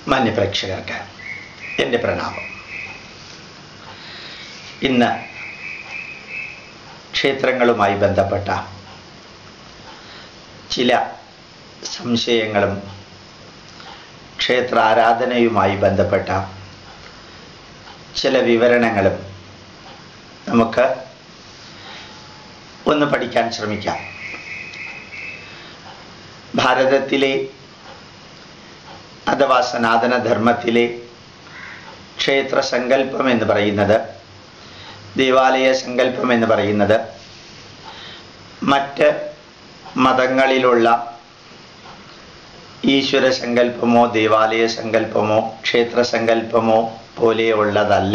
മാന്യപ്രേക്ഷകർക്ക് എൻ്റെ പ്രണാമം ഇന്ന് ക്ഷേത്രങ്ങളുമായി ബന്ധപ്പെട്ട ചില സംശയങ്ങളും ക്ഷേത്ര ആരാധനയുമായി ബന്ധപ്പെട്ട ചില വിവരണങ്ങളും നമുക്ക് ഒന്ന് പഠിക്കാൻ ശ്രമിക്കാം ഭാരതത്തിലെ അഥവാ സനാതനധർമ്മത്തിലെ ക്ഷേത്ര സങ്കല്പം എന്ന് പറയുന്നത് ദേവാലയ സങ്കല്പം എന്ന് പറയുന്നത് മറ്റ് മതങ്ങളിലുള്ള ഈശ്വര സങ്കല്പമോ ദേവാലയ സങ്കല്പമോ ക്ഷേത്ര സങ്കല്പമോ പോലെയുള്ളതല്ല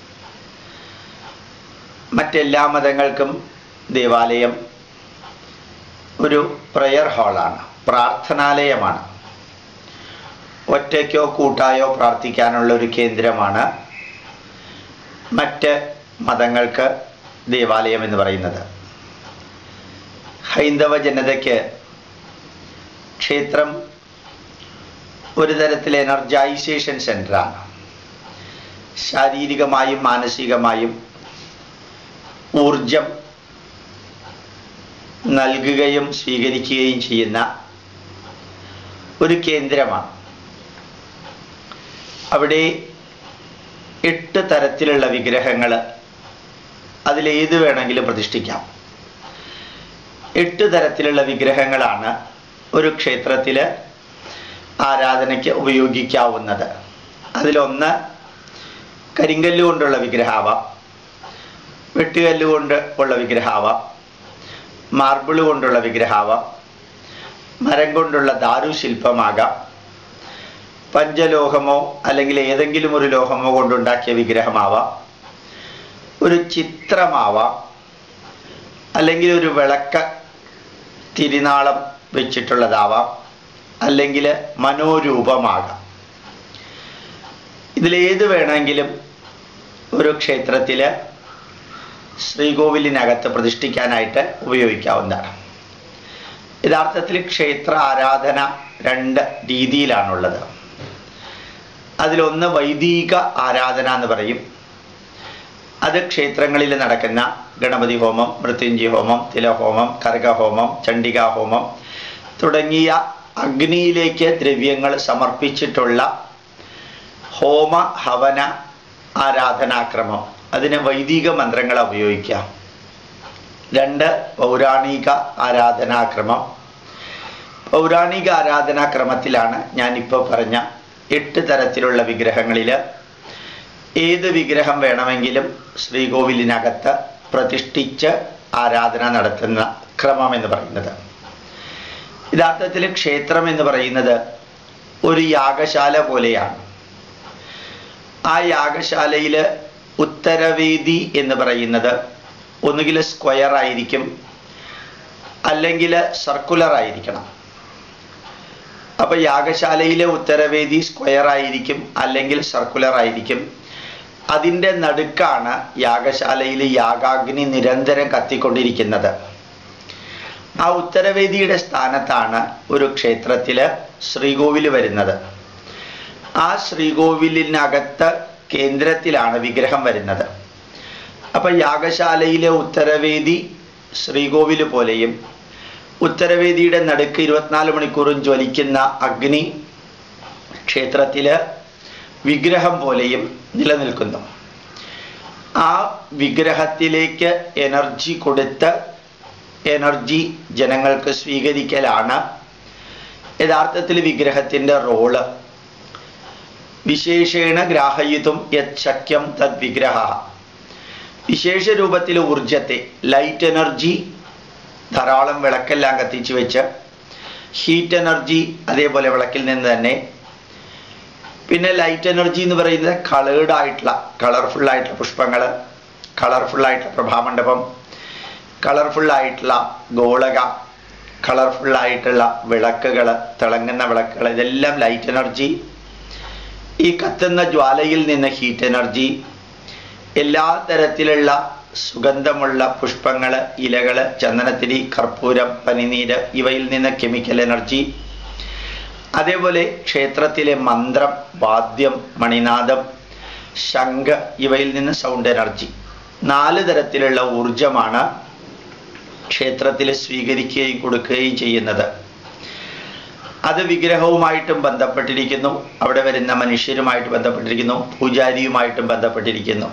മറ്റെല്ലാ മതങ്ങൾക്കും ദേവാലയം ഒരു പ്രയർ ഹാളാണ് പ്രാർത്ഥനാലയമാണ് ഒറ്റയ്ക്കോ കൂട്ടായോ പ്രാർത്ഥിക്കാനുള്ള ഒരു കേന്ദ്രമാണ് മറ്റ് മതങ്ങൾക്ക് ദേവാലയം എന്ന് പറയുന്നത് ഹൈന്ദവ ജനതയ്ക്ക് ക്ഷേത്രം ഒരു തരത്തിൽ എനർജൈസേഷൻ സെൻ്ററാണ് ശാരീരികമായും മാനസികമായും ഊർജം നൽകുകയും സ്വീകരിക്കുകയും ചെയ്യുന്ന ഒരു കേന്ദ്രമാണ് അവിടെ എട്ട് തരത്തിലുള്ള വിഗ്രഹങ്ങൾ അതിലേത് വേണമെങ്കിലും പ്രതിഷ്ഠിക്കാം എട്ട് തരത്തിലുള്ള വിഗ്രഹങ്ങളാണ് ഒരു ക്ഷേത്രത്തിൽ ആരാധനയ്ക്ക് ഉപയോഗിക്കാവുന്നത് അതിലൊന്ന് കരിങ്കല്ല് കൊണ്ടുള്ള വിഗ്രഹാവാം വെട്ടുകല്ല് കൊണ്ട് ഉള്ള വിഗ്രഹാവാം മാർബിൾ കൊണ്ടുള്ള വിഗ്രഹാവാം മരം കൊണ്ടുള്ള ദാരുശില്പമാകാം പഞ്ചലോഹമോ അല്ലെങ്കിൽ ഏതെങ്കിലും ഒരു ലോഹമോ കൊണ്ടുണ്ടാക്കിയ വിഗ്രഹമാവാം ഒരു ചിത്രമാവാം അല്ലെങ്കിൽ ഒരു വിളക്ക തിരുനാളം വെച്ചിട്ടുള്ളതാവാം അല്ലെങ്കിൽ മനോരൂപമാകാം ഇതിലേത് വേണമെങ്കിലും ഒരു ക്ഷേത്രത്തിൽ ശ്രീകോവിലിനകത്ത് പ്രതിഷ്ഠിക്കാനായിട്ട് ഉപയോഗിക്കാവുന്നതാണ് യഥാർത്ഥത്തിൽ ക്ഷേത്ര ആരാധന രണ്ട് രീതിയിലാണുള്ളത് അതിലൊന്ന് വൈദിക ആരാധന എന്ന് പറയും അത് ക്ഷേത്രങ്ങളിൽ നടക്കുന്ന ഗണപതി ഹോമം മൃത്യുഞ്ജയ ഹോമം തിലഹോമം കർഗഹോമം ചണ്ഡികാ ഹോമം തുടങ്ങിയ അഗ്നിയിലേക്ക് ദ്രവ്യങ്ങൾ സമർപ്പിച്ചിട്ടുള്ള ഹോമ ഹവന ആരാധനാക്രമം അതിന് വൈദിക മന്ത്രങ്ങൾ ഉപയോഗിക്കാം രണ്ട് പൗരാണിക ആരാധനാക്രമം പൗരാണിക ആരാധനാക്രമത്തിലാണ് ഞാനിപ്പോൾ പറഞ്ഞ എട്ട് തരത്തിലുള്ള വിഗ്രഹങ്ങളിൽ ഏത് വിഗ്രഹം വേണമെങ്കിലും ശ്രീകോവിലിനകത്ത് പ്രതിഷ്ഠിച്ച് ആരാധന നടത്തുന്ന ക്രമം എന്ന് പറയുന്നത് യഥാർത്ഥത്തിൽ ക്ഷേത്രം എന്ന് പറയുന്നത് ഒരു യാഗശാല പോലെയാണ് ആ യാഗശാലയിൽ ഉത്തരവേദി എന്ന് പറയുന്നത് ഒന്നുകിൽ സ്ക്വയർ ആയിരിക്കും അല്ലെങ്കിൽ സർക്കുലർ ആയിരിക്കണം അപ്പൊ യാഗശാലയിലെ ഉത്തരവേദി സ്ക്വയർ ആയിരിക്കും അല്ലെങ്കിൽ സർക്കുലർ ആയിരിക്കും അതിൻ്റെ നടുക്കാണ് യാഗശാലയിൽ യാഗാഗ്നി നിരന്തരം കത്തിക്കൊണ്ടിരിക്കുന്നത് ആ ഉത്തരവേദിയുടെ സ്ഥാനത്താണ് ഒരു ക്ഷേത്രത്തിൽ ശ്രീകോവിൽ വരുന്നത് ആ ശ്രീകോവിലിനകത്ത് കേന്ദ്രത്തിലാണ് വിഗ്രഹം വരുന്നത് അപ്പൊ യാഗശാലയിലെ ഉത്തരവേദി ശ്രീകോവിൽ പോലെയും ഉത്തരവേദിയുടെ നടുക്ക് ഇരുപത്തിനാല് മണിക്കൂറും ജ്വലിക്കുന്ന അഗ്നി ക്ഷേത്രത്തില് വിഗ്രഹം പോലെയും നിലനിൽക്കുന്നു ആ വിഗ്രഹത്തിലേക്ക് എനർജി കൊടുത്ത് എനർജി ജനങ്ങൾക്ക് സ്വീകരിക്കലാണ് യഥാർത്ഥത്തിൽ വിഗ്രഹത്തിൻ്റെ റോള് വിശേഷേണ ഗ്രാഹയിതും യത് ശക്യം തദ് വിഗ്രഹ വിശേഷ രൂപത്തിൽ ഊർജത്തെ ലൈറ്റ് എനർജി ധാരാളം വിളക്കെല്ലാം കത്തിച്ചു വെച്ച് ഹീറ്റ് എനർജി അതേപോലെ വിളക്കിൽ നിന്ന് തന്നെ പിന്നെ ലൈറ്റ് എനർജി എന്ന് പറയുന്നത് കളേർഡ് ആയിട്ടുള്ള കളർഫുൾ ആയിട്ടുള്ള പുഷ്പങ്ങൾ കളർഫുൾ ആയിട്ടുള്ള പ്രഭാമണ്ഡപം കളർഫുൾ ആയിട്ടുള്ള ഗോളക കളർഫുൾ ആയിട്ടുള്ള വിളക്കുകൾ തിളങ്ങുന്ന വിളക്കുകൾ ഇതെല്ലാം ലൈറ്റ് എനർജി ഈ കത്തുന്ന ജ്വാലയിൽ നിന്ന് ഹീറ്റ് എനർജി എല്ലാ തരത്തിലുള്ള സുഗന്ധമുള്ള പുഷ്പങ്ങൾ ഇലകൾ ചന്ദനത്തിരി കർപ്പൂരം പനിനീര് ഇവയിൽ നിന്ന് കെമിക്കൽ എനർജി അതേപോലെ ക്ഷേത്രത്തിലെ മന്ത്രം വാദ്യം മണിനാദം ശംഖ് ഇവയിൽ നിന്ന് സൗണ്ട് എനർജി നാല് തരത്തിലുള്ള ഊർജമാണ് ക്ഷേത്രത്തിൽ സ്വീകരിക്കുകയും കൊടുക്കുകയും ചെയ്യുന്നത് അത് വിഗ്രഹവുമായിട്ടും ബന്ധപ്പെട്ടിരിക്കുന്നു അവിടെ വരുന്ന മനുഷ്യരുമായിട്ട് ബന്ധപ്പെട്ടിരിക്കുന്നു പൂജാരിയുമായിട്ടും ബന്ധപ്പെട്ടിരിക്കുന്നു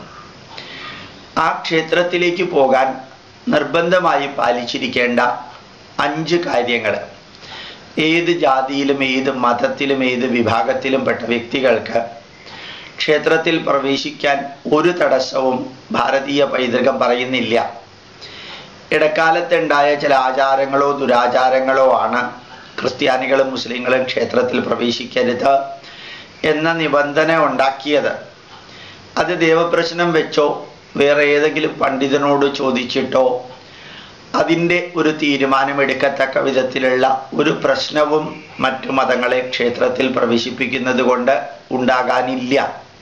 ആ ക്ഷേത്രത്തിലേക്ക് പോകാൻ നിർബന്ധമായി പാലിച്ചിരിക്കേണ്ട അഞ്ച് കാര്യങ്ങൾ ഏത് ജാതിയിലും ഏത് മതത്തിലും ഏത് വിഭാഗത്തിലും പെട്ട വ്യക്തികൾക്ക് ക്ഷേത്രത്തിൽ പ്രവേശിക്കാൻ ഒരു തടസ്സവും ഭാരതീയ പൈതൃകം പറയുന്നില്ല ഇടക്കാലത്തുണ്ടായ ചില ആചാരങ്ങളോ ദുരാചാരങ്ങളോ ആണ് ക്രിസ്ത്യാനികളും മുസ്ലിങ്ങളും ക്ഷേത്രത്തിൽ പ്രവേശിക്കരുത് എന്ന നിബന്ധന ഉണ്ടാക്കിയത് അത് ദേവപ്രശ്നം വെച്ചോ വേറെ ഏതെങ്കിലും പണ്ഡിതനോട് ചോദിച്ചിട്ടോ അതിൻ്റെ ഒരു തീരുമാനമെടുക്കത്തക്ക വിധത്തിലുള്ള ഒരു പ്രശ്നവും മറ്റു മതങ്ങളെ ക്ഷേത്രത്തിൽ പ്രവേശിപ്പിക്കുന്നത് കൊണ്ട് ഉണ്ടാകാനില്ല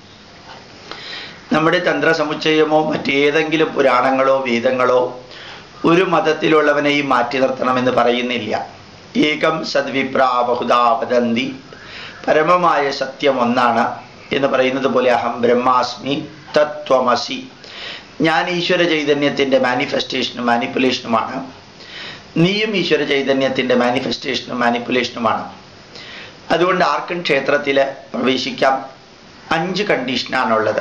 നമ്മുടെ തന്ത്രസമുച്ചയമോ മറ്റേതെങ്കിലും പുരാണങ്ങളോ വേദങ്ങളോ ഒരു മതത്തിലുള്ളവനെയും മാറ്റി നിർത്തണമെന്ന് പറയുന്നില്ല ഏകം സദ്വിപ്രാ ബഹുദാ വദന്തി പരമമായ സത്യം ഒന്നാണ് എന്ന് പറയുന്നത് പോലെ അഹം ബ്രഹ്മാസ്മി തത്വമസി ഞാൻ ഈശ്വര ചൈതന്യത്തിൻ്റെ മാനിഫെസ്റ്റേഷനും മാനിപ്പുലേഷനുമാണ് നീയും ഈശ്വര ചൈതന്യത്തിൻ്റെ മാനിഫെസ്റ്റേഷനും മാനിപ്പുലേഷനുമാണ് അതുകൊണ്ട് ആർക്കും ക്ഷേത്രത്തിൽ പ്രവേശിക്കാം അഞ്ച് കണ്ടീഷനാണുള്ളത്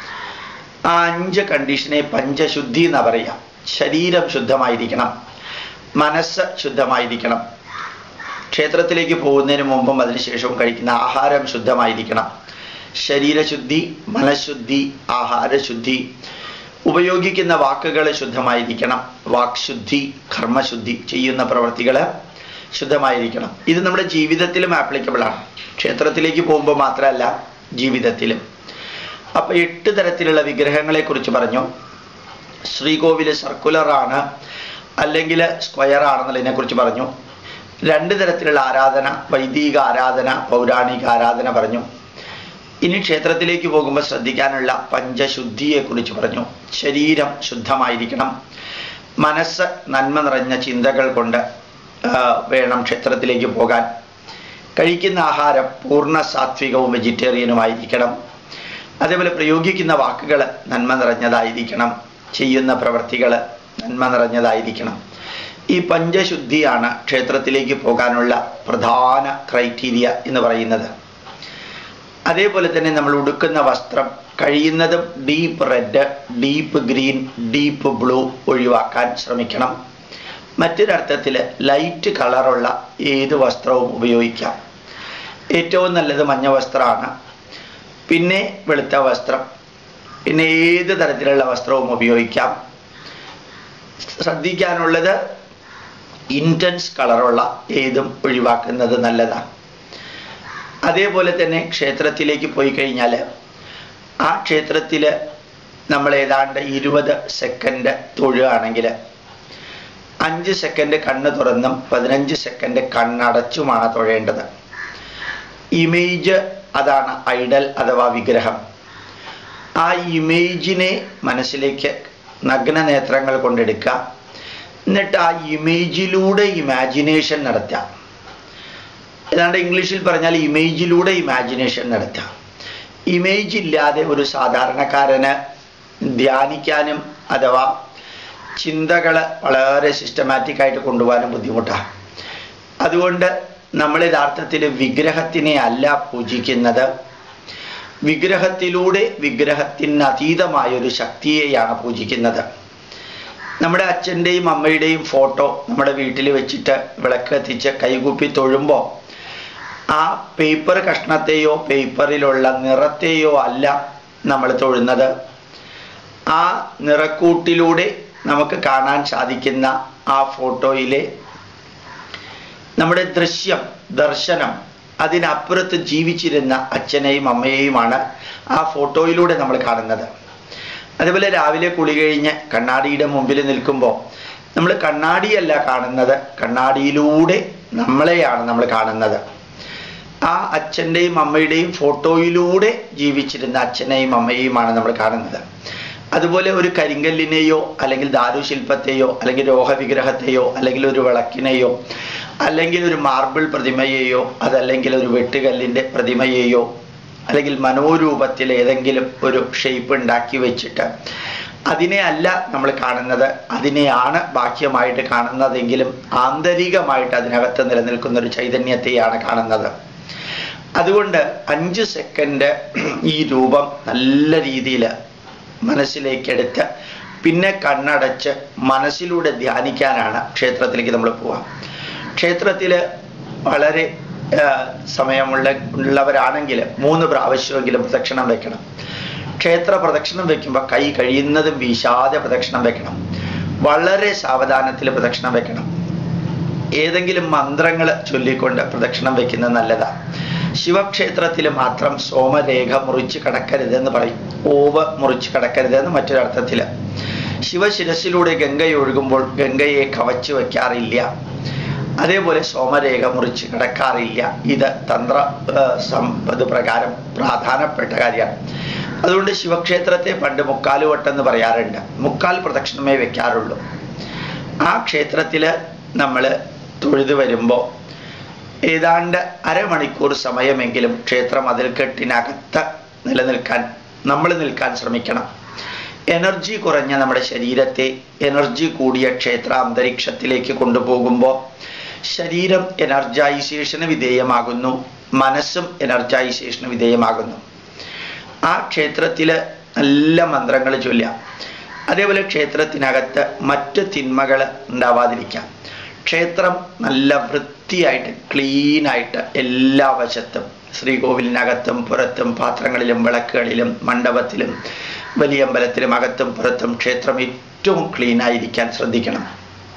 ആ അഞ്ച് കണ്ടീഷനെ പഞ്ചശുദ്ധി എന്ന് പറയാം ശരീരം ശുദ്ധമായിരിക്കണം മനസ്സ് ശുദ്ധമായിരിക്കണം ക്ഷേത്രത്തിലേക്ക് പോകുന്നതിന് മുമ്പും അതിനുശേഷവും കഴിക്കുന്ന ആഹാരം ശുദ്ധമായിരിക്കണം ശരീരശുദ്ധി മനഃശുദ്ധി ആഹാരശുദ്ധി ഉപയോഗിക്കുന്ന വാക്കുകൾ ശുദ്ധമായിരിക്കണം വാക്ശുദ്ധി കർമ്മശുദ്ധി ചെയ്യുന്ന പ്രവൃത്തികൾ ശുദ്ധമായിരിക്കണം ഇത് നമ്മുടെ ജീവിതത്തിലും ആപ്ലിക്കബിൾ ആണ് ക്ഷേത്രത്തിലേക്ക് പോകുമ്പോൾ മാത്രമല്ല ജീവിതത്തിലും അപ്പൊ എട്ട് തരത്തിലുള്ള വിഗ്രഹങ്ങളെ കുറിച്ച് പറഞ്ഞു ശ്രീകോവില് സർക്കുലർ ആണ് അല്ലെങ്കിൽ സ്ക്വയർ ആണെന്നുള്ളതിനെ കുറിച്ച് പറഞ്ഞു രണ്ട് തരത്തിലുള്ള ആരാധന വൈദിക ആരാധന പൗരാണിക ആരാധന പറഞ്ഞു ഇനി ക്ഷേത്രത്തിലേക്ക് പോകുമ്പോൾ ശ്രദ്ധിക്കാനുള്ള പഞ്ചശുദ്ധിയെ കുറിച്ച് പറഞ്ഞു ശരീരം ശുദ്ധമായിരിക്കണം മനസ്സ് നന്മ നിറഞ്ഞ ചിന്തകൾ കൊണ്ട് ആ, വേണം ക്ഷേത്രത്തിലേക്ക് പോകാൻ കഴിക്കുന്ന ആഹാരം പൂർണ്ണ സാത്വികവും വെജിറ്റേറിയനുമായിരിക്കണം അതേപോലെ പ്രയോഗിക്കുന്ന വാക്കുകൾ നന്മ നിറഞ്ഞതായിരിക്കണം ചെയ്യുന്ന പ്രവൃത്തികൾ നന്മ നിറഞ്ഞതായിരിക്കണം ഈ പഞ്ചശുദ്ധിയാണ് ക്ഷേത്രത്തിലേക്ക് പോകാനുള്ള പ്രധാന ക്രൈറ്റീരിയ എന്ന് പറയുന്നത് അതേപോലെ തന്നെ നമ്മൾ ഉടുക്കുന്ന വസ്ത്രം കഴിയുന്നതും deep red deep green deep blue ഒഴിവാക്കാൻ ശ്രമിക്കണം മറ്റൊരർത്ഥത്തിൽ ലൈറ്റ് കളറുള്ള ഏത് വസ്ത്രവും ഉപയോഗിക്കാം ഏറ്റവും നല്ലത് മഞ്ഞ വസ്ത്രമാണ് പിന്നെ വെളുത്ത വസ്ത്രം പിന്നെ ഏത് തരത്തിലുള്ള വസ്ത്രവും ഉപയോഗിക്കാം ശ്രദ്ധിക്കാനുള്ളത് ഇൻറ്റൻസ് കളറുള്ള ഏതും ഒഴിവാക്കുന്നത് നല്ലതാണ് അതേപോലെ തന്നെ ക്ഷേത്രത്തിലേക്ക് പോയി കഴിഞ്ഞാൽ ആ ക്ഷേത്രത്തിൽ നമ്മൾ ഏതാണ്ട് ഇരുപത് സെക്കൻഡ് തൊഴുകയാണെങ്കിൽ അഞ്ച് സെക്കൻഡ് കണ്ണ് തുറന്നും പതിനഞ്ച് സെക്കൻഡ് കണ്ണടച്ചുമാണ് തൊഴേണ്ടത് ഇമേജ് അതാണ് ഐഡൽ അഥവാ വിഗ്രഹം ആ ഇമേജിനെ മനസ്സിലേക്ക് നഗ്ന നേത്രങ്ങൾ കൊണ്ടെടുക്കുക എന്നിട്ട് ആ ഇമേജിലൂടെ ഇമാജിനേഷൻ നടത്താം ഏതാണ്ട് ഇംഗ്ലീഷിൽ പറഞ്ഞാൽ ഇമേജിലൂടെ ഇമാജിനേഷൻ നടത്താം ഇമേജ് ഇല്ലാതെ ഒരു സാധാരണക്കാരന് ധ്യാനിക്കാനും അഥവാ ചിന്തകൾ വളരെ സിസ്റ്റമാറ്റിക് ആയിട്ട് കൊണ്ടുപോകാനും ബുദ്ധിമുട്ടാണ് അതുകൊണ്ട് നമ്മൾ യഥാർത്ഥത്തിൽ വിഗ്രഹത്തിനെ അല്ല പൂജിക്കുന്നത് വിഗ്രഹത്തിലൂടെ വിഗ്രഹത്തിന് അതീതമായ ഒരു ശക്തിയെയാണ് പൂജിക്കുന്നത് നമ്മുടെ അച്ഛൻ്റെയും അമ്മയുടെയും ഫോട്ടോ നമ്മുടെ വീട്ടിൽ വെച്ചിട്ട് വിളക്ക് കത്തിച്ച് കൈകൂപ്പി തൊഴുമ്പോൾ ആ പേപ്പർ കഷ്ണത്തെയോ പേപ്പറിലുള്ള നിറത്തെയോ അല്ല നമ്മൾ തൊഴുന്നത് ആ നിറക്കൂട്ടിലൂടെ നമുക്ക് കാണാൻ സാധിക്കുന്ന ആ ഫോട്ടോയിലെ നമ്മുടെ ദൃശ്യം ദർശനം അതിനപ്പുറത്ത് ജീവിച്ചിരുന്ന അച്ഛനെയും അമ്മയെയുമാണ് ആ ഫോട്ടോയിലൂടെ നമ്മൾ കാണുന്നത് അതുപോലെ രാവിലെ കുളി കഴിഞ്ഞ് കണ്ണാടിയുടെ മുമ്പിൽ നിൽക്കുമ്പോൾ നമ്മൾ കണ്ണാടിയല്ല കാണുന്നത് കണ്ണാടിയിലൂടെ നമ്മളെയാണ് നമ്മൾ കാണുന്നത് ആ അച്ഛൻ്റെയും അമ്മയുടെയും ഫോട്ടോയിലൂടെ ജീവിച്ചിരുന്ന അച്ഛനെയും അമ്മയെയുമാണ് നമ്മൾ കാണുന്നത് അതുപോലെ ഒരു കരിങ്കല്ലിനെയോ അല്ലെങ്കിൽ ദാരുശില്പത്തെയോ അല്ലെങ്കിൽ രോഹവിഗ്രഹത്തെയോ അല്ലെങ്കിൽ ഒരു വിളക്കിനെയോ അല്ലെങ്കിൽ ഒരു മാർബിൾ പ്രതിമയെയോ അതല്ലെങ്കിൽ ഒരു വെട്ടുകല്ലിൻ്റെ പ്രതിമയെയോ അല്ലെങ്കിൽ മനോരൂപത്തിൽ ഏതെങ്കിലും ഒരു ഷേപ്പ് ഉണ്ടാക്കി വെച്ചിട്ട് അതിനെ അല്ല നമ്മൾ കാണുന്നത് അതിനെയാണ് ബാഹ്യമായിട്ട് കാണുന്നതെങ്കിലും ആന്തരികമായിട്ട് അതിനകത്ത് നിലനിൽക്കുന്ന ഒരു ചൈതന്യത്തെയാണ് കാണുന്നത് അതുകൊണ്ട് അഞ്ച് സെക്കൻഡ് ഈ രൂപം നല്ല രീതിയിൽ മനസ്സിലേക്കെടുത്ത് പിന്നെ കണ്ണടച്ച് മനസ്സിലൂടെ ധ്യാനിക്കാനാണ് ക്ഷേത്രത്തിലേക്ക് നമ്മൾ പോവാം ക്ഷേത്രത്തിൽ വളരെ ആ, സമയമുള്ള ഉള്ളവരാണെങ്കിൽ മൂന്ന് പ്രാവശ്യമെങ്കിലും പ്രദക്ഷിണം വെക്കണം ക്ഷേത്ര പ്രദക്ഷിണം വെക്കുമ്പോൾ കൈ കഴിയുന്നതും വീശാതെ പ്രദക്ഷിണം വെക്കണം വളരെ സാവധാനത്തിൽ പ്രദക്ഷിണം വെക്കണം ഏതെങ്കിലും മന്ത്രങ്ങൾ ചൊല്ലിക്കൊണ്ട് പ്രദക്ഷിണം വെക്കുന്നത് നല്ലതാണ് ശിവക്ഷേത്രത്തിൽ മാത്രം സോമരേഖ മുറിച്ച് കടക്കരുതെന്ന് പറയും ഓവ് മുറിച്ച് കടക്കരുതെന്ന് മറ്റൊരർത്ഥത്തിൽ ശിവശിരസിലൂടെ ഗംഗയൊഴുകുമ്പോൾ ഗംഗയെ കവച്ചു വയ്ക്കാറില്ല അതേപോലെ സോമരേഖ മുറിച്ച് കിടക്കാറില്ല ഇത് തന്ത്ര ആ, സമ്പത് പ്രകാരം പ്രാധാനപ്പെട്ട കാര്യമാണ് അതുകൊണ്ട് ശിവക്ഷേത്രത്തെ പണ്ട് മുക്കാല് വട്ടം എന്ന് പറയാറുണ്ട് മുക്കാൽ പ്രദക്ഷിണമേ വെക്കാറുള്ളൂ ആ ക്ഷേത്രത്തിൽ നമ്മൾ തൊഴുതു വരുമ്പോൾ ഏതാണ്ട് അരമണിക്കൂർ സമയമെങ്കിലും ക്ഷേത്ര മതിൽക്കെട്ടിനകത്ത് നിലനിൽക്കാൻ നമ്മൾ നിൽക്കാൻ ശ്രമിക്കണം എനർജി കുറഞ്ഞ നമ്മുടെ ശരീരത്തെ എനർജി കൂടിയ ക്ഷേത്ര അന്തരീക്ഷത്തിലേക്ക് കൊണ്ടുപോകുമ്പോൾ ശരീരം എനർജൈസേഷന് വിധേയമാകുന്നു മനസ്സും എനർജൈസേഷന് വിധേയമാകുന്നു ആ ക്ഷേത്രത്തിൽ നല്ല മന്ത്രങ്ങൾ ചൊല്ലാം അതേപോലെ ക്ഷേത്രത്തിനകത്ത് മറ്റ് തിന്മകൾ ഉണ്ടാവാതിരിക്കാം ക്ഷേത്രം നല്ല വൃത്തിയായിട്ട് ക്ലീനായിട്ട് എല്ലാ വശത്തും ശ്രീകോവിലിനകത്തും പുറത്തും പാത്രങ്ങളിലും വിളക്കുകളിലും മണ്ഡപത്തിലും വലിയ അമ്പലത്തിലും അകത്തും പുറത്തും ക്ഷേത്രം ഏറ്റവും ക്ലീനായിരിക്കാൻ ശ്രദ്ധിക്കണം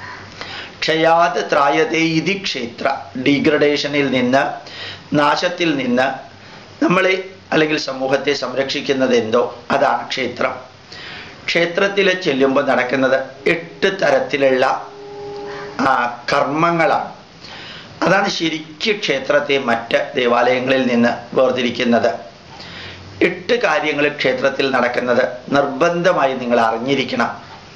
ക്ഷയാത് ത്രായതേ ഇതി ക്ഷേത്ര ഡീഗ്രഡേഷനിൽ നിന്ന് നാശത്തിൽ നിന്ന് നമ്മളെ അല്ലെങ്കിൽ സമൂഹത്തെ സംരക്ഷിക്കുന്നത് എന്തോ അതാണ് ക്ഷേത്രം ക്ഷേത്രത്തിൽ ചെല്ലുമ്പോൾ നടക്കുന്നത് എട്ട് തരത്തിലുള്ള ആ, കർമ്മങ്ങളാണ് അതാണ് ശരിക്കും ക്ഷേത്രത്തെ മറ്റ് ദേവാലയങ്ങളിൽ നിന്ന് വേർതിരിക്കുന്നത് എട്ട് കാര്യങ്ങൾ ക്ഷേത്രത്തിൽ നടക്കുന്നത് നിർബന്ധമായി നിങ്ങൾ അറിഞ്ഞിരിക്കണം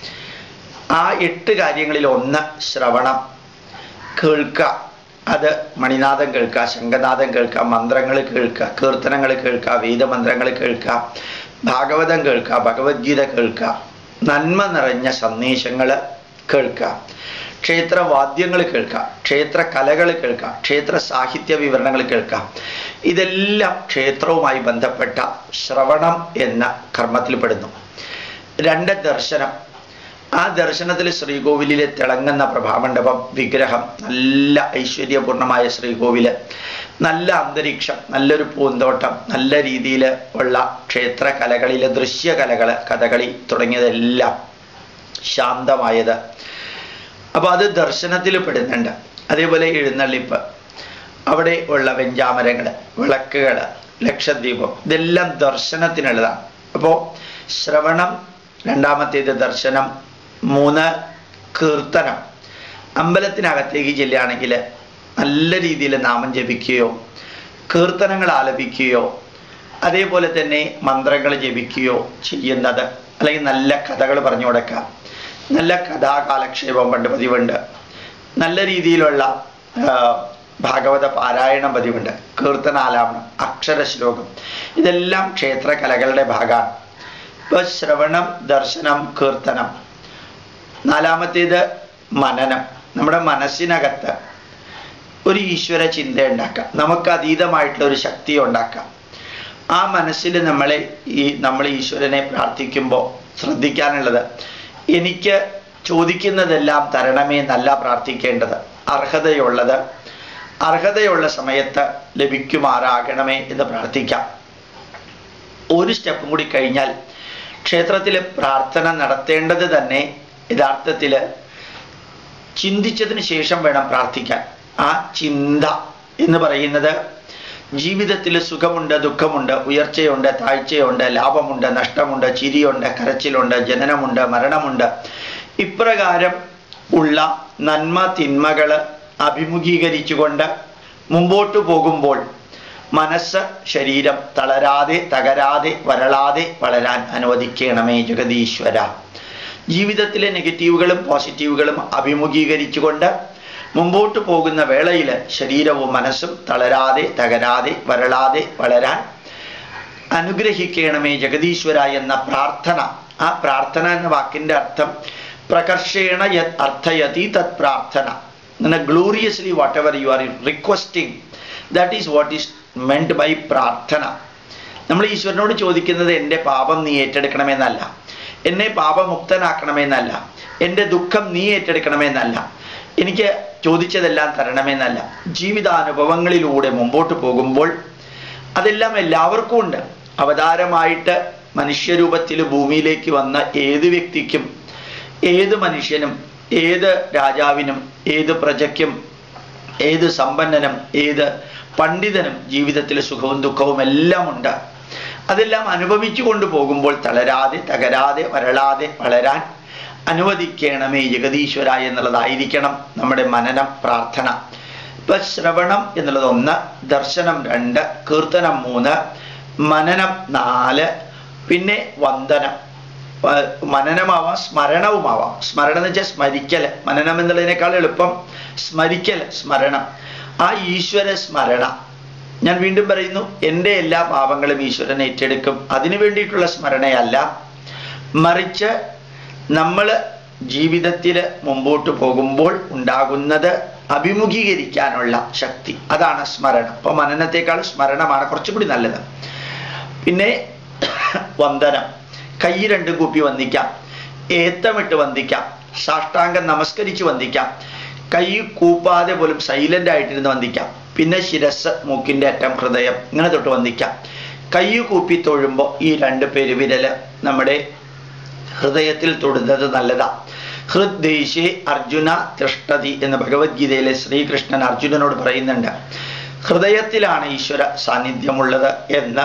ആ എട്ട് കാര്യങ്ങളിൽ ഒന്ന് ശ്രവണം കേൾക്കുക അത് മണിനാഥം കേൾക്കുക ശംഖനാഥം കേൾക്കുക മന്ത്രങ്ങൾ കേൾക്കുക കീർത്തനങ്ങൾ കേൾക്കുക വേദമന്ത്രങ്ങൾ കേൾക്കുക ഭാഗവതം കേൾക്കുക ഭഗവത്ഗീത കേൾക്കുക നന്മ നിറഞ്ഞ സന്ദേശങ്ങൾ കേൾക്കുക ക്ഷേത്രവാദ്യങ്ങൾ കേൾക്കുക ക്ഷേത്ര കലകൾ കേൾക്കുക ക്ഷേത്ര സാഹിത്യ വിവരണങ്ങൾ കേൾക്കുക ഇതെല്ലാം ക്ഷേത്രവുമായി ബന്ധപ്പെട്ട ശ്രവണം എന്ന കർമ്മത്തിൽ പെടുന്നു രണ്ട് ദർശനം ആ ദർശനത്തിൽ ശ്രീകോവിലിലെ തിളങ്ങുന്ന പ്രഭാമണ്ഡപം വിഗ്രഹം നല്ല ഐശ്വര്യപൂർണമായ ശ്രീകോവില് നല്ല അന്തരീക്ഷം നല്ലൊരു പൂന്തോട്ടം നല്ല രീതിയിൽ ഉള്ള ക്ഷേത്ര കലകളിലെ ദൃശ്യകലകൾ കഥകളി തുടങ്ങിയതെല്ലാം ശാന്തമായത് അപ്പോൾ അത് ദർശനത്തിൽ പെടുന്നുണ്ട് അതേപോലെ എഴുന്നള്ളിപ്പ് അവിടെ ഉള്ള വെഞ്ചാമരങ്ങൾ വിളക്കുകൾ ലക്ഷദ്വീപം ഇതെല്ലാം ദർശനത്തിനുള്ളതാണ് അപ്പോൾ ശ്രവണം രണ്ടാമത്തേത് ദർശനം മൂന്ന് കീർത്തനം അമ്പലത്തിനകത്തേക്ക് ചെല്ലുകയാണെങ്കിൽ നല്ല രീതിയിൽ നാമം ജപിക്കുകയോ കീർത്തനങ്ങൾ ആലപിക്കുകയോ അതേപോലെ തന്നെ മന്ത്രങ്ങൾ ജപിക്കുകയോ ചെയ്യുന്നത് അല്ലെങ്കിൽ നല്ല കഥകൾ പറഞ്ഞു കൊടുക്കുക നല്ല കഥാകാലക്ഷേപം പണ്ട് പതിവുണ്ട് നല്ല രീതിയിലുള്ള ആ, ഭാഗവത പാരായണം പതിവുണ്ട് കീർത്തനാലാപനം അക്ഷരശ്ലോകം ഇതെല്ലാം ക്ഷേത്ര കലകളുടെ ഭാഗമാണ് ഇപ്പൊ ശ്രവണം ദർശനം കീർത്തനം നാലാമത്തേത് മനനം നമ്മുടെ മനസ്സിനകത്ത് ഒരു ഈശ്വര ചിന്ത ഉണ്ടാക്കാം നമുക്ക് അതീതമായിട്ടുള്ള ഒരു ശക്തി ഉണ്ടാക്കാം ആ മനസ്സിൽ നമ്മളെ ഈ നമ്മൾ ഈശ്വരനെ പ്രാർത്ഥിക്കുമ്പോൾ ശ്രദ്ധിക്കാനുള്ളത് എനിക്ക് ചോദിക്കുന്നതെല്ലാം തരണമേ എന്നല്ല പ്രാർത്ഥിക്കേണ്ടത് അർഹതയുള്ളത് അർഹതയുള്ള സമയത്ത് ലഭിക്കുമാറാകണമേ എന്ന് പ്രാർത്ഥിക്കാം ഒരു സ്റ്റെപ്പും കൂടി കഴിഞ്ഞാൽ ക്ഷേത്രത്തിൽ പ്രാർത്ഥന നടത്തേണ്ടത് തന്നെ യഥാർത്ഥത്തിൽ ചിന്തിച്ചതിന് ശേഷം വേണം പ്രാർത്ഥിക്കാൻ ആ ചിന്ത എന്ന് പറയുന്നത് ജീവിതത്തിൽ സുഖമുണ്ട് ദുഃഖമുണ്ട് ഉയർച്ചയുണ്ട് താഴ്ചയുണ്ട് ലാഭമുണ്ട് നഷ്ടമുണ്ട് ചിരിയുണ്ട് കരച്ചിലുണ്ട് ജനനമുണ്ട് മരണമുണ്ട് ഇപ്രകാരം ഉള്ള നന്മ തിന്മകൾ അഭിമുഖീകരിച്ചുകൊണ്ട് മുമ്പോട്ട് പോകുമ്പോൾ മനസ്സ് ശരീരം തളരാതെ തകരാതെ വരളാതെ വളരാൻ അനുവദിക്കണമേ ജഗതീശ്വര ജീവിതത്തിലെ നെഗറ്റീവുകളും പോസിറ്റീവുകളും അഭിമുഖീകരിച്ചുകൊണ്ട് മുമ്പോട്ട് പോകുന്ന വേളയിൽ ശരീരവും മനസ്സും തളരാതെ തകരാതെ വരളാതെ വളരാൻ അനുഗ്രഹിക്കണമേ ജഗദീശ്വര എന്ന പ്രാർത്ഥന ആ പ്രാർത്ഥന എന്ന വാക്കിന്റെ അർത്ഥം പ്രകർഷേണ യത് അർത്ഥയതി തത് പ്രാർത്ഥന അങ്ങനെ gloriously whatever you are requesting that is what is meant by പ്രാർത്ഥന നമ്മൾ ഈശ്വരനോട് ചോദിക്കുന്നത് എൻ്റെ പാപം നീ ഏറ്റെടുക്കണമെന്നല്ല എന്നെ പാപമുക്തനാക്കണമെന്നല്ല എൻ്റെ ദുഃഖം നീ ഏറ്റെടുക്കണമെന്നല്ല എനിക്ക് ചോദിച്ചതെല്ലാം തരണമെന്നല്ല ജീവിതാനുഭവങ്ങളിലൂടെ മുമ്പോട്ട് പോകുമ്പോൾ അതെല്ലാം എല്ലാവർക്കും ഉണ്ട് അവതാരമായിട്ട് മനുഷ്യരൂപത്തിൽ ഭൂമിയിലേക്ക് വന്ന ഏത് വ്യക്തിക്കും ഏത് മനുഷ്യനും ഏത് രാജാവിനും ഏത് പ്രജയ്ക്കും ഏത് സമ്പന്നനും ഏത് പണ്ഡിതനും ജീവിതത്തിൽ സുഖവും ദുഃഖവും എല്ലാം ഉണ്ട് അതെല്ലാം അനുഭവിച്ചു കൊണ്ടുപോകുമ്പോൾ തളരാതെ തകരാതെ വരളാതെ വളരാൻ അനുവദിക്കണമേ ജഗദീശ്വര എന്നുള്ളതായിരിക്കണം നമ്മുടെ മനനം പ്രാർത്ഥന ഇപ്പൊ ശ്രവണം എന്നുള്ളത് ഒന്ന് ദർശനം രണ്ട് കീർത്തനം മൂന്ന് മനനം നാല് പിന്നെ വന്ദനം വ- മനനമാവാം സ്മരണവുമാവാം സ്മരണം എന്ന് വെച്ചാൽ സ്മരിക്കൽ മനനം എന്നുള്ളതിനേക്കാൾ എളുപ്പം സ്മരിക്കൽ സ്മരണം ആ ഈശ്വര സ്മരണ ഞാൻ വീണ്ടും പറയുന്നു എൻ്റെ എല്ലാ പാപങ്ങളും ഈശ്വരൻ ഏറ്റെടുക്കും അതിനു വേണ്ടിയിട്ടുള്ള സ്മരണയല്ല മറിച്ച് നമ്മൾ ജീവിതത്തിൽ മുമ്പോട്ട് പോകുമ്പോൾ ഉണ്ടാകുന്നത് അഭിമുഖീകരിക്കാനുള്ള ശക്തി അതാണ് സ്മരണം അപ്പോൾ മനനത്തെക്കാൾ സ്മരണമാണ് കുറച്ചുകൂടി നല്ലത് പിന്നെ വന്ദനം കൈ രണ്ടും കൂപ്പി വന്ദിക്കാം ഏത്തമിട്ട് വന്ദിക്കാം സാഷ്ടാംഗം നമസ്കരിച്ച് വന്ദിക്കാം കൈ കൂപ്പാതെ പോലും സൈലന്റ് ആയിട്ടിരുന്ന് വന്ദിക്കാം പിന്നെ ശിരസ് മൂക്കിന്റെ അറ്റം ഹൃദയം ഇങ്ങനെ തൊട്ട് വന്ദിക്കാം കൈ കൂപ്പി തൊഴുമ്പോൾ ഈ രണ്ട് പെരുവിരല് നമ്മുടെ ഹൃദയത്തിൽ തൊടുന്നത് നല്ലതാ ഹൃദ്ദേശേ അർജുന തിഷ്ടതി എന്ന് ഭഗവത്ഗീതയിലെ ശ്രീകൃഷ്ണൻ അർജുനനോട് പറയുന്നുണ്ട് ഹൃദയത്തിലാണ് ഈശ്വര സാന്നിധ്യമുള്ളത് എന്ന്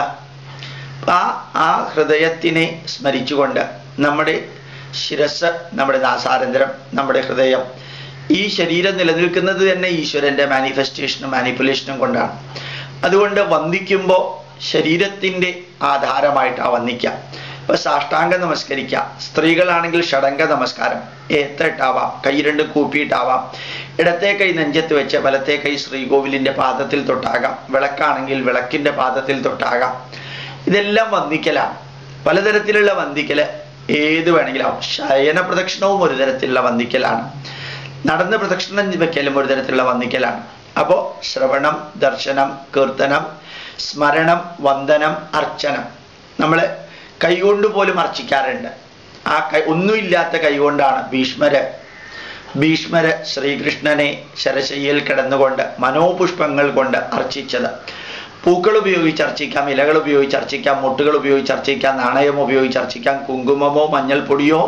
ആ ആ ഹൃദയത്തിനെ സ്മരിച്ചുകൊണ്ട് നമ്മുടെ ശിരസ് നമ്മുടെ നാസാരന്തരം നമ്മുടെ ഹൃദയം ഈ ശരീരം നിലനിൽക്കുന്നത് തന്നെ ഈശ്വരന്റെ മാനിഫെസ്റ്റേഷനും മാനിപ്പുലേഷനും കൊണ്ടാണ് അതുകൊണ്ട് വന്ദിക്കുമ്പോൾ ശരീരത്തിൻ്റെ ആധാരമായിട്ടാണ് വന്ദിക്കാം ഇപ്പൊ സാഷ്ടാംഗ നമസ്കരിക്കാം സ്ത്രീകളാണെങ്കിൽ ഷടങ്ക നമസ്കാരം ഏത്തിട്ടാവാം കൈ രണ്ട് കൂപ്പിയിട്ടാവാം ഇടത്തെ കൈ നെഞ്ചത്ത് വെച്ച് വലത്തെ കൈ ശ്രീകോവിലിന്റെ പാദത്തിൽ തൊട്ടാകാം വിളക്കാണെങ്കിൽ വിളക്കിന്റെ പാദത്തിൽ തൊട്ടാകാം ഇതെല്ലാം വന്ദിക്കലാണ് പലതരത്തിലുള്ള വന്ദിക്കല് ഏത് വേണമെങ്കിലും ശയന പ്രദക്ഷിണവും ഒരു തരത്തിലുള്ള വന്ദിക്കലാണ് നടന്ന് പ്രദക്ഷിണം വെക്കലും ഒരു തരത്തിലുള്ള വന്ദിക്കലാണ് അപ്പോൾ ശ്രവണം ദർശനം കീർത്തനം സ്മരണം വന്ദനം അർച്ചനം നമ്മൾ കൈകൊണ്ട് പോലും അർച്ചിക്കാറുണ്ട് ആ കൈ ഒന്നുമില്ലാത്ത കൈകൊണ്ടാണ് ഭീഷ്മര് ഭീഷ്മര് ശ്രീകൃഷ്ണനെ ശരശയ്യയിൽ കിടന്നുകൊണ്ട് മനോപുഷ്പങ്ങൾ കൊണ്ട് അർച്ചിച്ചത് പൂക്കൾ ഉപയോഗിച്ച് അർച്ചിക്കാം ഇലകൾ ഉപയോഗിച്ച് അർച്ചിക്കാം മുട്ടുകൾ ഉപയോഗിച്ച് അർച്ചിക്കാം നാണയം ഉപയോഗിച്ച് അർച്ചിക്കാം കുങ്കുമമോ മഞ്ഞൾപ്പൊടിയോ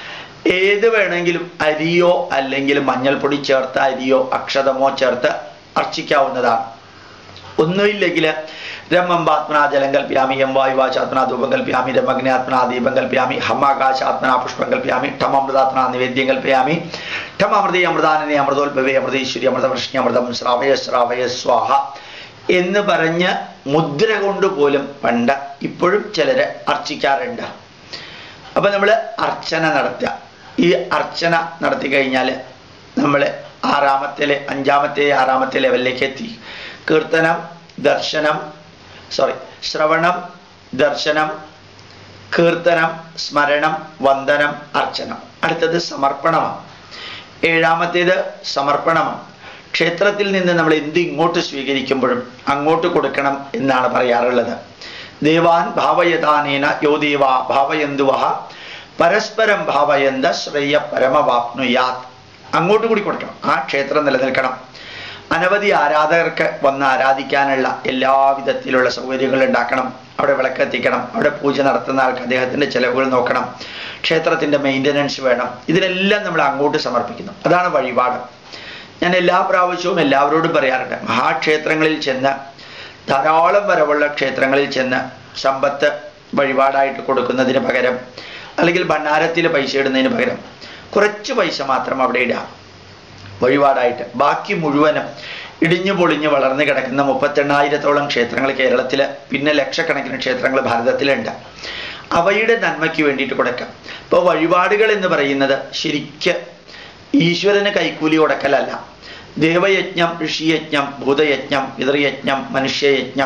ഏത് വേണമെങ്കിലും അരിയോ അല്ലെങ്കിൽ മഞ്ഞൾപ്പൊടി ചേർത്ത അരിയോ അക്ഷതമോ ചേർത്ത് അർച്ചിക്കാവുന്നതാണ് ഒന്നുമില്ലെങ്കിൽ രമംബാത്മനാ ജലം കൽപ്യാമി എം വായുവാചാത്മനാ ധൂപം കൽപ്യാമി രമഗ്നാത്മനാ ദീപം കൽപ്യാമി ഹമാകാശാത്മനാ പുഷ്പം കൽപ്യാമി ഠമമൃതാത്മനാ നിവേദ്യം കൽപ്യാമി ഠമമൃതേ അമൃതാനനെ അമൃതോത്ഭവേ അമൃതേശ്വരി അമൃതവൃഷ്ണി അമൃതം ശ്രാവയ ശ്രാവയ സ്വാഹ എന്ന് പറഞ്ഞ് മുദ്ര കൊണ്ട് പോലും പണ്ട് ഇപ്പോഴും ചിലര് അർച്ചിക്കാറുണ്ട് അപ്പൊ നമ്മൾ അർച്ചന നടത്തുക ഈ അർച്ചന നടത്തി കഴിഞ്ഞാൽ നമ്മൾ ആറാമത്തെ അഞ്ചാമത്തെ ആറാമത്തെ ലെവലിലേക്ക് എത്തി കീർത്തനം ദർശനം സോറി ശ്രവണം ദർശനം കീർത്തനം സ്മരണം വന്ദനം അർച്ചനം അടുത്തത് സമർപ്പണമാണ് ഏഴാമത്തേത് സമർപ്പണമാണ് ക്ഷേത്രത്തിൽ നിന്ന് നമ്മൾ എന്ത് ഇങ്ങോട്ട് സ്വീകരിക്കുമ്പോഴും അങ്ങോട്ട് കൊടുക്കണം എന്നാണ് പറയാറുള്ളത് ദേവാൻ ഭാവയതാനേന യോ ദേവാ ഭാവയന്തുവഹ പരസ്പരം ഭാവയന്ത ശ്രേയ പരമവാപ്നുയാത് അങ്ങോട്ട് കൂടി കൊടുക്കണം ആ ക്ഷേത്രം നിലനിൽക്കണം അനവധി ആരാധകർക്ക് വന്ന് ആരാധിക്കാനുള്ള എല്ലാവിധത്തിലുള്ള സൗകര്യങ്ങൾ ഉണ്ടാക്കണം അവിടെ വിളക്കെത്തിക്കണം അവിടെ പൂജ നടത്തുന്ന ആൾക്ക് അദ്ദേഹത്തിന്റെ ചെലവുകൾ നോക്കണം ക്ഷേത്രത്തിന്റെ മെയിൻ്റനൻസ് വേണം ഇതിനെല്ലാം നമ്മൾ അങ്ങോട്ട് സമർപ്പിക്കുന്നു അതാണ് വഴിപാട് ഞാൻ എല്ലാ പ്രാവശ്യവും എല്ലാവരോടും പറയാറുണ്ട് മഹാക്ഷേത്രങ്ങളിൽ ചെന്ന് ധാരാളം വരവുള്ള ക്ഷേത്രങ്ങളിൽ ചെന്ന് സമ്പത്ത് വഴിപാടായിട്ട് കൊടുക്കുന്നതിന് പകരം അല്ലെങ്കിൽ ഭണ്ഡാരത്തിൽ പൈസ ഇടുന്നതിന് പകരം കുറച്ച് പൈസ മാത്രം അവിടെ ഇടാം വഴിപാടായിട്ട് ബാക്കി മുഴുവനും ഇടിഞ്ഞു പൊളിഞ്ഞ് വളർന്നു കിടക്കുന്ന മുപ്പത്തെണ്ണായിരത്തോളം ക്ഷേത്രങ്ങൾ കേരളത്തിൽ പിന്നെ ലക്ഷക്കണക്കിന് ക്ഷേത്രങ്ങൾ ഭാരതത്തിലുണ്ട് അവയുടെ നന്മയ്ക്ക് വേണ്ടിയിട്ട് കൊടുക്കാം ഇപ്പോൾ വഴിപാടുകൾ എന്ന് പറയുന്നത് ശരിക്ക് ഈശ്വരന് കൈക്കൂലി കൊടുക്കലല്ല ദേവയജ്ഞം ഋഷിയജ്ഞം ഭൂതയജ്ഞം പിതൃയജ്ഞം മനുഷ്യയജ്ഞം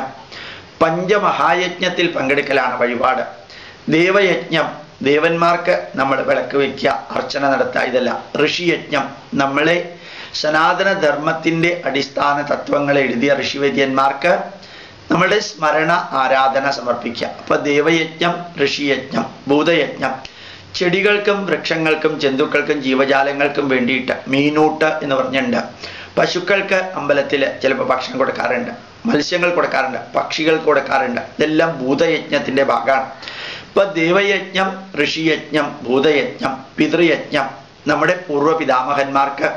പഞ്ചമഹായജ്ഞത്തിൽ പങ്കെടുക്കലാണ് വഴിപാട് ദേവയജ്ഞം ദേവന്മാർക്ക് നമ്മൾ വിളക്ക് വയ്ക്കുക അർച്ചന നടത്തുക ഇതല്ല ഋഷിയജ്ഞം നമ്മളെ സനാതന ധർമ്മത്തിൻ്റെ അടിസ്ഥാന തത്വങ്ങൾ എഴുതിയ ഋഷിവര്യന്മാർക്ക് നമ്മുടെ സ്മരണ ആരാധന സമർപ്പിക്കുക അപ്പൊ ദേവയജ്ഞം ഋഷിയജ്ഞം ഭൂതയജ്ഞം ചെടികൾക്കും വൃക്ഷങ്ങൾക്കും ജന്തുക്കൾക്കും ജീവജാലങ്ങൾക്കും വേണ്ടിയിട്ട് മീനൂട്ട് എന്ന് പറഞ്ഞിട്ടുണ്ട് പശുക്കൾക്ക് അമ്പലത്തിൽ ചിലപ്പോൾ ഭക്ഷണം കൊടുക്കാറുണ്ട് മത്സ്യങ്ങൾ കൊടുക്കാറുണ്ട് പക്ഷികൾ കൊടുക്കാറുണ്ട് ഇതെല്ലാം ഭൂതയജ്ഞത്തിന്റെ ഭാഗമാണ് ഇപ്പൊ ദേവയജ്ഞം ഋഷിയജ്ഞം ഭൂതയജ്ഞം പിതൃയജ്ഞം നമ്മുടെ പൂർവ്വ പിതാമഹന്മാർക്ക്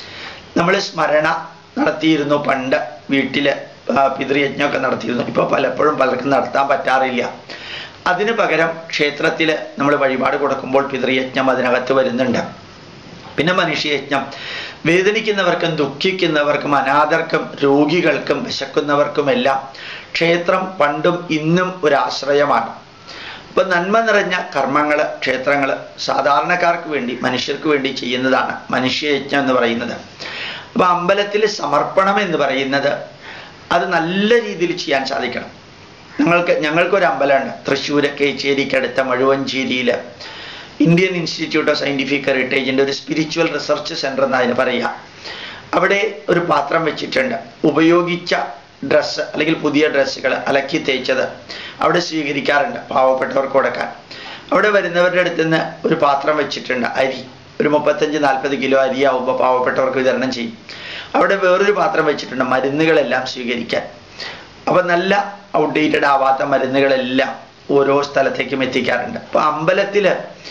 നമ്മൾ സ്മരണ നടത്തിയിരുന്നു പണ്ട് വീട്ടിൽ പിതൃയജ്ഞമൊക്കെ നടത്തിയിരുന്നു ഇപ്പോൾ പലപ്പോഴും പലർക്കും നടത്താൻ പറ്റാറില്ല അതിന് പകരം ക്ഷേത്രത്തിൽ നമ്മൾ വഴിപാട് കൊടുക്കുമ്പോൾ പിതൃയജ്ഞം അതിനകത്ത് വരുന്നുണ്ട് പിന്നെ മനുഷ്യയജ്ഞം വേദനിക്കുന്നവർക്കും ദുഃഖിക്കുന്നവർക്കും അനാഥർക്കും രോഗികൾക്കും വിശക്കുന്നവർക്കുമെല്ലാം ക്ഷേത്രം പണ്ടും ഇന്നും ഒരു ആശ്രയമാണ് ഇപ്പൊ നന്മ നിറഞ്ഞ കർമ്മങ്ങൾ ക്ഷേത്രങ്ങൾ സാധാരണക്കാർക്ക് വേണ്ടി മനുഷ്യർക്ക് വേണ്ടി ചെയ്യുന്നതാണ് മനുഷ്യയജ്ഞം എന്ന് പറയുന്നത് അപ്പൊ അമ്പലത്തിൽ സമർപ്പണം എന്ന് പറയുന്നത് അത് നല്ല രീതിയിൽ ചെയ്യാൻ സാധിക്കണം ഞങ്ങൾക്ക് ഞങ്ങൾക്കൊരു അമ്പലമുണ്ട് തൃശ്ശൂർ കേച്ചേരിക്കടുത്ത മഴുവഞ്ചേരിയിൽ ഇന്ത്യൻ ഇൻസ്റ്റിറ്റ്യൂട്ട് ഓഫ് സയൻറ്റിഫിക് ഹെറിറ്റേജിൻ്റെ ഒരു സ്പിരിച്വൽ റിസർച്ച് സെൻറ്റർ എന്ന് അതിന് പറയുക അവിടെ ഒരു പാത്രം വെച്ചിട്ടുണ്ട് ഉപയോഗിച്ച ഡ്രസ്സ് അല്ലെങ്കിൽ പുതിയ ഡ്രസ്സുകൾ അലക്കി തേച്ചത് അവിടെ സ്വീകരിക്കാറുണ്ട് പാവപ്പെട്ടവർക്ക് കൊടുക്കാൻ അവിടെ വരുന്നവരുടെ അടുത്ത് നിന്ന് ഒരു പാത്രം വെച്ചിട്ടുണ്ട് അരി ഒരു മുപ്പത്തഞ്ച് നാൽപ്പത് കിലോ അരിയാവുമ്പോൾ പാവപ്പെട്ടവർക്ക് വിതരണം ചെയ്യും അവിടെ വേറൊരു പാത്രം വെച്ചിട്ടുണ്ട് മരുന്നുകളെല്ലാം സ്വീകരിക്കാൻ അപ്പൊ നല്ല ഔട്ട്ഡേറ്റഡ് ആവാത്ത മരുന്നുകളെല്ലാം ഓരോ സ്ഥലത്തേക്കും എത്തിക്കാറുണ്ട് അപ്പൊ അമ്പലത്തില്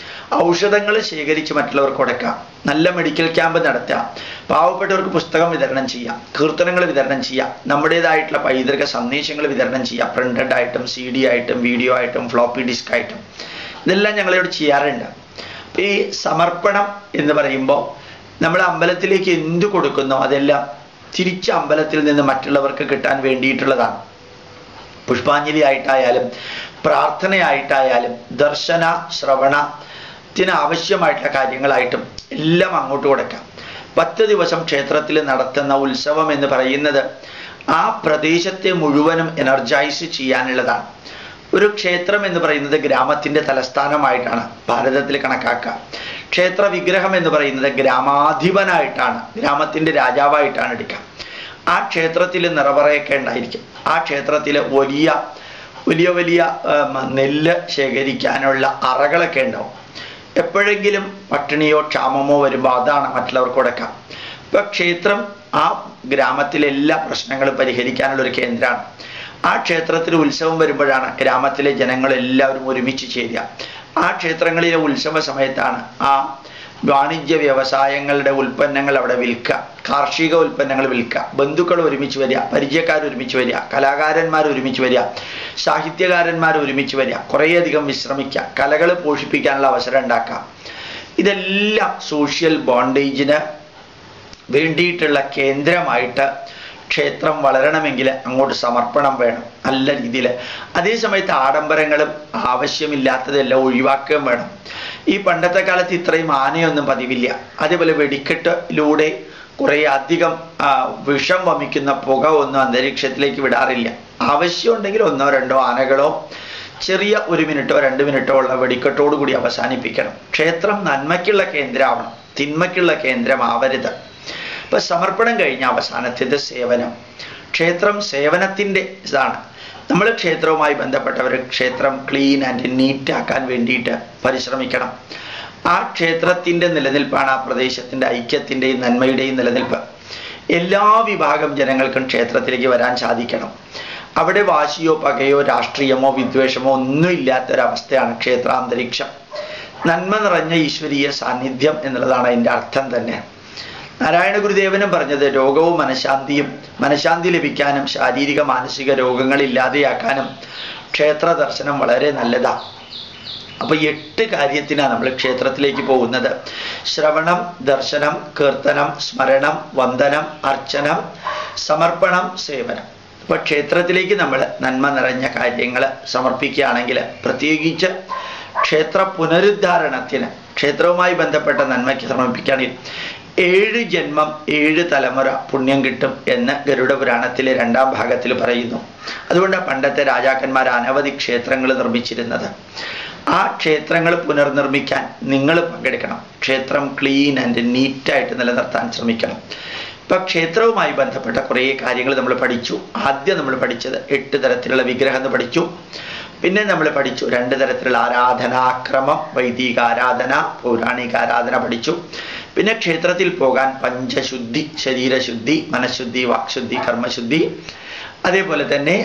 ഔഷധങ്ങൾ ശേഖരിച്ച് മറ്റുള്ളവർക്ക് കൊടുക്കാം നല്ല മെഡിക്കൽ ക്യാമ്പ് നടത്താം പാവപ്പെട്ടവർക്ക് പുസ്തകം വിതരണം ചെയ്യാം കീർത്തനങ്ങൾ വിതരണം ചെയ്യാം നമ്മുടേതായിട്ടുള്ള പൈതൃക സന്ദേശങ്ങൾ വിതരണം ചെയ്യാം പ്രിന്റഡ് ആയിട്ടും സി ഡി ആയിട്ടും വീഡിയോ ആയിട്ടും ഫ്ലോപ്പി ഡിസ്ക് ആയിട്ടും ഇതെല്ലാം ഞങ്ങളിവിടെ ചെയ്യാറുണ്ട് ഈ സമർപ്പണം എന്ന് പറയുമ്പോൾ നമ്മൾ അമ്പലത്തിലേക്ക് എന്തു കൊടുക്കുന്നോ അതെല്ലാം തിരിച്ച് അമ്പലത്തിൽ നിന്ന് മറ്റുള്ളവർക്ക് കിട്ടാൻ വേണ്ടിയിട്ടുള്ളതാണ് പുഷ്പാഞ്ജലി ആയിട്ടായാലും പ്രാർത്ഥനയായിട്ടായാലും ദർശന ശ്രവണത്തിന് ആവശ്യമായിട്ടുള്ള കാര്യങ്ങളായിട്ടും എല്ലാം അങ്ങോട്ട് കൊടുക്കാം പത്ത് ദിവസം ക്ഷേത്രത്തിൽ നടത്തുന്ന ഉത്സവം എന്ന് പറയുന്നത് ആ പ്രദേശത്തെ മുഴുവനും എനർജൈസ് ചെയ്യാനുള്ളതാണ് ഒരു ക്ഷേത്രം എന്ന് പറയുന്നത് ഗ്രാമത്തിന്റെ തലസ്ഥാനമായിട്ടാണ് ഭാരതത്തിൽ കണക്കാക്കുക ക്ഷേത്ര വിഗ്രഹം എന്ന് പറയുന്നത് ഗ്രാമാധിപനായിട്ടാണ് ഗ്രാമത്തിന്റെ രാജാവായിട്ടാണ് എടുക്കുക ആ ക്ഷേത്രത്തിൽ നിറവറയൊക്കെ ഉണ്ടായിരിക്കും ആ ക്ഷേത്രത്തിൽ വലിയ വലിയ വലിയ നെല്ല് ശേഖരിക്കാനുള്ള അറകളൊക്കെ ഉണ്ടാവും എപ്പോഴെങ്കിലും പട്ടിണിയോ ക്ഷാമമോ വരുമ്പോൾ അതാണ് മറ്റുള്ളവർക്ക് കൊടുക്കാം ഇപ്പൊ ക്ഷേത്രം ആ ഗ്രാമത്തിലെ എല്ലാ പ്രശ്നങ്ങളും പരിഹരിക്കാനുള്ള ഒരു കേന്ദ്രമാണ് ആ ക്ഷേത്രത്തിൽ ഉത്സവം വരുമ്പോഴാണ് ഗ്രാമത്തിലെ ജനങ്ങൾ എല്ലാവരും ഒരുമിച്ച് ചേരുക ആ ക്ഷേത്രങ്ങളിലെ ഉത്സവ സമയത്താണ് ആ വാണിജ്യ വ്യവസായങ്ങളുടെ ഉൽപ്പന്നങ്ങൾ അവിടെ വിൽക്കുക കാർഷിക ഉൽപ്പന്നങ്ങൾ വിൽക്കുക ബന്ധുക്കൾ ഒരുമിച്ച് വരിക പരിചയക്കാർ ഒരുമിച്ച് വരിക കലാകാരന്മാർ ഒരുമിച്ച് വരിക സാഹിത്യകാരന്മാർ ഒരുമിച്ച് വരിക കുറേയധികം വിശ്രമിക്കുക കലകൾ പോഷിപ്പിക്കാനുള്ള അവസരം ഉണ്ടാക്കുക ഇതെല്ലാം സോഷ്യൽ ബോണ്ടേജിന് വേണ്ടിയിട്ടുള്ള കേന്ദ്രമായിട്ട് ക്ഷേത്രം വളരണമെങ്കിൽ അങ്ങോട്ട് സമർപ്പണം വേണം നല്ല രീതിയിൽ അതേ സമയത്ത് ആഡംബരങ്ങളും ആവശ്യമില്ലാത്തതെല്ലാം ഒഴിവാക്കുകയും വേണം ഈ പണ്ടത്തെ കാലത്ത് ഇത്രയും ആനയൊന്നും പതിവില്ല അതേപോലെ വെടിക്കെട്ടിലൂടെ കുറേ അധികം വിഷം വമിക്കുന്ന പുക ഒന്നും അന്തരീക്ഷത്തിലേക്ക് വിടാറില്ല ആവശ്യമുണ്ടെങ്കിൽ ഒന്നോ രണ്ടോ ആനകളോ ചെറിയ ഒരു മിനിറ്റോ രണ്ട് മിനിറ്റോ ഉള്ള വെടിക്കെട്ടോടു കൂടി അവസാനിപ്പിക്കണം ക്ഷേത്രം നന്മയ്ക്കുള്ള കേന്ദ്രമാവണം തിന്മയ്ക്കുള്ള കേന്ദ്രമാവരുത് ഇപ്പൊ സമർപ്പണം കഴിഞ്ഞ അവസാനത്തേത് സേവനം ക്ഷേത്രം സേവനത്തിന്റെ ഇതാണ് നമ്മൾ ക്ഷേത്രവുമായി ബന്ധപ്പെട്ടവർ ക്ഷേത്രം ക്ലീൻ ആൻഡ് നീറ്റ് ആക്കാൻ വേണ്ടിയിട്ട് പരിശ്രമിക്കണം ആ ക്ഷേത്രത്തിന്റെ നിലനിൽപ്പാണ് ആ പ്രദേശത്തിന്റെ ഐക്യത്തിന്റെയും നന്മയുടെയും നിലനിൽപ്പ് എല്ലാ വിഭാഗം ജനങ്ങൾക്കും ക്ഷേത്രത്തിലേക്ക് വരാൻ സാധിക്കണം അവിടെ വാശിയോ പകയോ രാഷ്ട്രീയമോ വിദ്വേഷമോ ഒന്നും ഇല്ലാത്തൊരവസ്ഥയാണ് ക്ഷേത്രാന്തരീക്ഷം നന്മ നിറഞ്ഞ ഈശ്വരീയ സാന്നിധ്യം എന്നുള്ളതാണ് അതിൻ്റെ അർത്ഥം തന്നെ നാരായണ ഗുരുദേവനും പറഞ്ഞത് രോഗവും മനഃശാന്തിയും മനഃശാന്തി ലഭിക്കാനും ശാരീരിക മാനസിക രോഗങ്ങൾ ഇല്ലാതെയാക്കാനും ക്ഷേത്ര ദർശനം വളരെ നല്ലതാണ് അപ്പൊ എട്ട് കാര്യത്തിനാണ് നമ്മൾ ക്ഷേത്രത്തിലേക്ക് പോകുന്നത് ശ്രവണം ദർശനം കീർത്തനം സ്മരണം വന്ദനം അർച്ചനം സമർപ്പണം സേവനം അപ്പൊ ക്ഷേത്രത്തിലേക്ക് നമ്മൾ നന്മ നിറഞ്ഞ കാര്യങ്ങൾ സമർപ്പിക്കുകയാണെങ്കിൽ പ്രത്യേകിച്ച് ക്ഷേത്ര പുനരുദ്ധാരണത്തിന് ക്ഷേത്രവുമായി ബന്ധപ്പെട്ട നന്മയ്ക്ക് സമർപ്പിക്കുകയാണെങ്കിൽ ഏഴ് ജന്മം ഏഴ് തലമുറ പുണ്യം കിട്ടും എന്ന് ഗരുഡ പുരാണത്തിലെ രണ്ടാം ഭാഗത്തിൽ പറയുന്നു അതുകൊണ്ടാണ് പണ്ടത്തെ രാജാക്കന്മാർ അനവധി ക്ഷേത്രങ്ങൾ നിർമ്മിച്ചിരുന്നത് ആ ക്ഷേത്രങ്ങൾ പുനർനിർമ്മിക്കാൻ നിങ്ങൾ പങ്കെടുക്കണം ക്ഷേത്രം ക്ലീൻ ആൻഡ് നീറ്റായിട്ട് നിലനിർത്താൻ ശ്രമിക്കണം ഇപ്പൊ ക്ഷേത്രവുമായി ബന്ധപ്പെട്ട കുറേ കാര്യങ്ങൾ നമ്മൾ പഠിച്ചു ആദ്യം നമ്മൾ പഠിച്ചത് എട്ട് തരത്തിലുള്ള വിഗ്രഹം എന്ന് പഠിച്ചു പിന്നെ നമ്മൾ പഠിച്ചു രണ്ട് തരത്തിലുള്ള ആരാധനാക്രമം വൈദിക ആരാധന പൗരാണിക ആരാധന പഠിച്ചു പിന്നെ ക്ഷേത്രത്തിൽ പോകാൻ പഞ്ചശുദ്ധി ശരീരശുദ്ധി മനഃശുദ്ധി വാക്ശുദ്ധി കർമ്മശുദ്ധി അതേപോലെ തന്നെ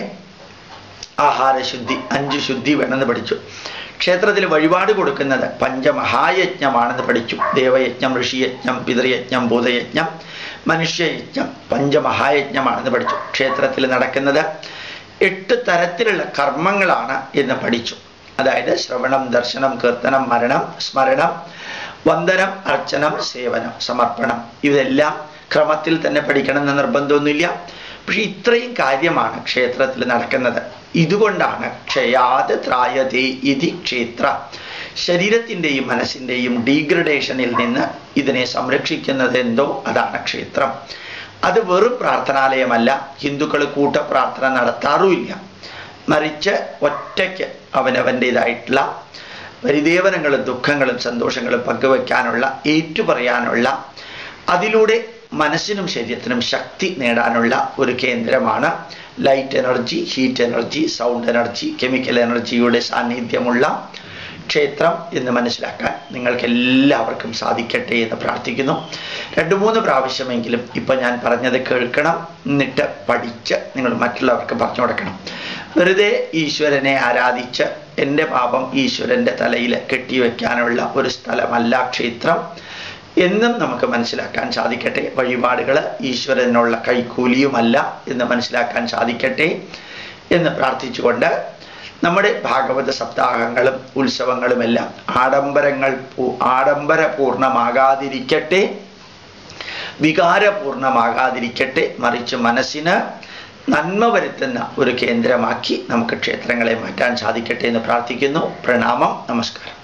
ആഹാരശുദ്ധി അഞ്ച് ശുദ്ധി വേണമെന്ന് പഠിച്ചു ക്ഷേത്രത്തിൽ വഴിപാട് കൊടുക്കുന്നത് പഞ്ചമഹായജ്ഞമാണെന്ന് പഠിച്ചു ദേവയജ്ഞം ഋഷിയജ്ഞം പിതൃയജ്ഞം ഭൂതയജ്ഞം മനുഷ്യയജ്ഞം പഞ്ചമഹായജ്ഞമാണെന്ന് പഠിച്ചു ക്ഷേത്രത്തിൽ നടക്കുന്നത് എട്ട് തരത്തിലുള്ള കർമ്മങ്ങളാണ് എന്ന് പഠിച്ചു അതായത് ശ്രവണം ദർശനം കീർത്തനം മരണം സ്മരണം വന്ദനം അർച്ചനം സേവനം സമർപ്പണം ഇതെല്ലാം ക്രമത്തിൽ തന്നെ പഠിക്കണം എന്ന നിർബന്ധമൊന്നുമില്ല പക്ഷെ ഇത്രയും കാര്യമാണ് ക്ഷേത്രത്തിൽ നടക്കുന്നത് ഇതുകൊണ്ടാണ് ക്ഷയാത് ത്രായതേ ഇതി ക്ഷേത്ര ശരീരത്തിൻ്റെയും മനസ്സിൻ്റെയും ഡീഗ്രഡേഷനിൽ നിന്ന് ഇതിനെ സംരക്ഷിക്കുന്നത് എന്തോ അതാണ് ക്ഷേത്രം അത് വെറും പ്രാർത്ഥനാലയമല്ല ഹിന്ദുക്കൾ കൂട്ട പ്രാർത്ഥന നടത്താറുമില്ല മറിച്ച് ഒറ്റയ്ക്ക് അവനവൻ്റെതായിട്ടുള്ള പരിദേവനങ്ങളും ദുഃഖങ്ങളും സന്തോഷങ്ങളും പങ്കുവെക്കാനുള്ള ഏറ്റുപറയാനുള്ള അതിലൂടെ മനസ്സിനും ശരീരത്തിനും ശക്തി നേടാനുള്ള ഒരു കേന്ദ്രമാണ് light energy heat energy sound energy chemical എനർജിയുടെ സാന്നിധ്യമുള്ള ക്ഷേത്രം എന്ന് മനസ്സിലാക്കാൻ നിങ്ങൾക്ക് എല്ലാവർക്കും സാധിക്കട്ടെ എന്ന് പ്രാർത്ഥിക്കുന്നു രണ്ട് മൂന്ന് പ്രാവശ്യമെങ്കിലും ഇപ്പം ഞാൻ പറഞ്ഞത് കേൾക്കണം എന്നിട്ട് പഠിച്ച് നിങ്ങൾ മറ്റുള്ളവർക്ക് പറഞ്ഞു കൊടുക്കണം വെറുതെ ഈശ്വരനെ ആരാധിച്ച് എൻ്റെ പാപം ഈശ്വരൻ്റെ തലയിൽ കെട്ടിവെക്കാനുള്ള ഒരു സ്ഥലമല്ല ക്ഷേത്രം എന്നും നമുക്ക് മനസ്സിലാക്കാൻ സാധിക്കട്ടെ വഴിപാടുകൾ ഈശ്വരനുള്ള കൈക്കൂലിയുമല്ല എന്ന് മനസ്സിലാക്കാൻ സാധിക്കട്ടെ എന്ന് പ്രാർത്ഥിച്ചുകൊണ്ട് നമ്മുടെ ഭാഗവത സപ്താഹങ്ങളും ഉത്സവങ്ങളുമെല്ലാം ആഡംബരങ്ങൾ ആഡംബരപൂർണമാകാതിരിക്കട്ടെ വികാരപൂർണമാകാതിരിക്കട്ടെ മറിച്ച് മനസ്സിന് നന്മ വരുത്തുന്ന ഒരു കേന്ദ്രമാക്കി നമുക്ക് ക്ഷേത്രങ്ങളെ മാറ്റാൻ സാധിക്കട്ടെ എന്ന് പ്രാർത്ഥിക്കുന്നു പ്രണാമം നമസ്കാരം